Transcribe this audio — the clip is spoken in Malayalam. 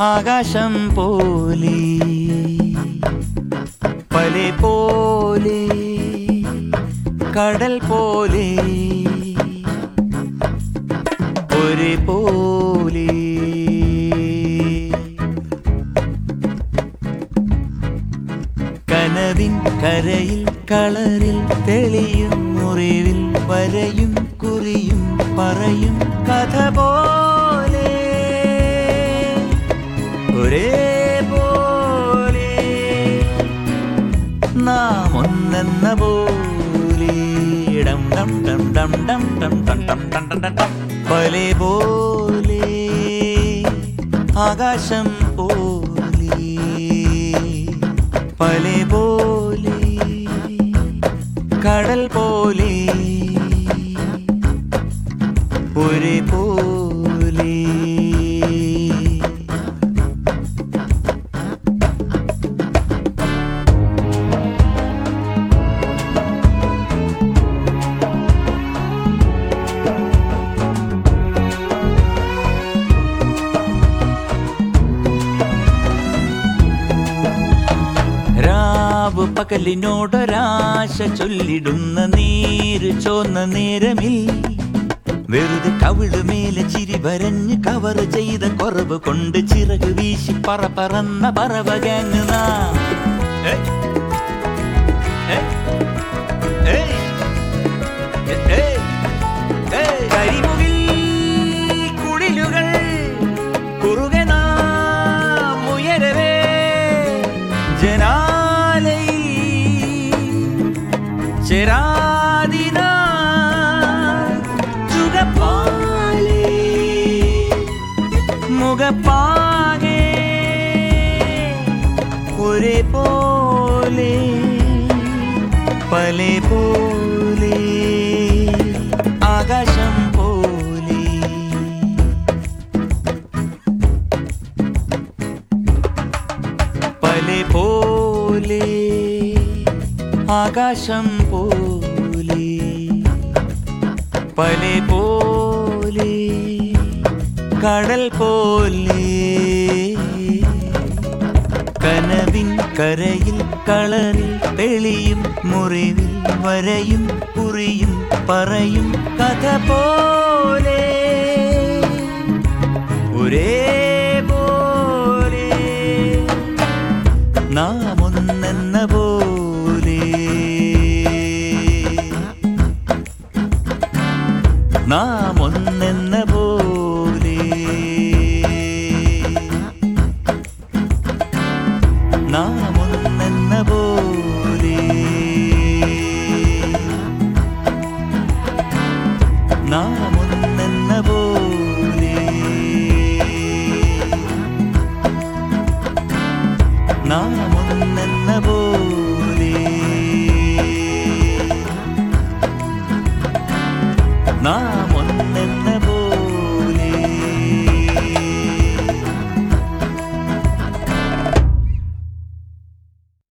ആകാശം പോലെ പലെ പോലെ കടൽ പോലെ ഒരേ പോലെ കനവിൻ കരയിൽ കളറിൽ തെളിയും മുറിവിൽ വരയും കുറിയും പറയും കഥ പോലെ ഒരേ പോലെ നാം ഒന്നെന്ന പോലെ ഡം ഡം ഡം ഡം ഡം ഡം ഡം ഡം ഡം ഡം ഡം ഡം. പലെ പോലെ ആകാശം പോലെ പലെ പോലെ കടൽ പോലെ ഒരേ പോലെ രാവ് പകലിനോടൊരാശ ചൊല്ലിടുന്ന നീര് ചോന്ന നേരമിൽ വെറുതെ കവിളുമേലെ ചിരി വരഞ്ഞ് കവർ ചെയ്ത കുറവ് കൊണ്ട് ചിറക് വീശി പറ പറന്ന പറവ ഗാങ് നാ ഏ? ഏ? ഏയ്! ഏ- ഏയ്! ഏയ്! കരിമുകിൽ കുടിലുകൾ കുറുകെ നാം ഉയരവേ ജനാലയിൽ ചെരാതിന ചുകപ്പാലേ മുഖപ്പാകെ ഒരേ പോലെ പലെ പോലെ ആകാശം പോലെ പലെ പോലെ ആകാശം പോലെ പലെ പോലെ കടൽ പോലെ കനവിൻ കരയിൽ കളറിൽ തെളിയും മുറിവിൽ വരയും കുറിയും പറയും കഥ പോലെ ഒരേ പോലെ നാം ഒന്നെന്ന പോലെ നാം ഒന്നെന്ന പോലെ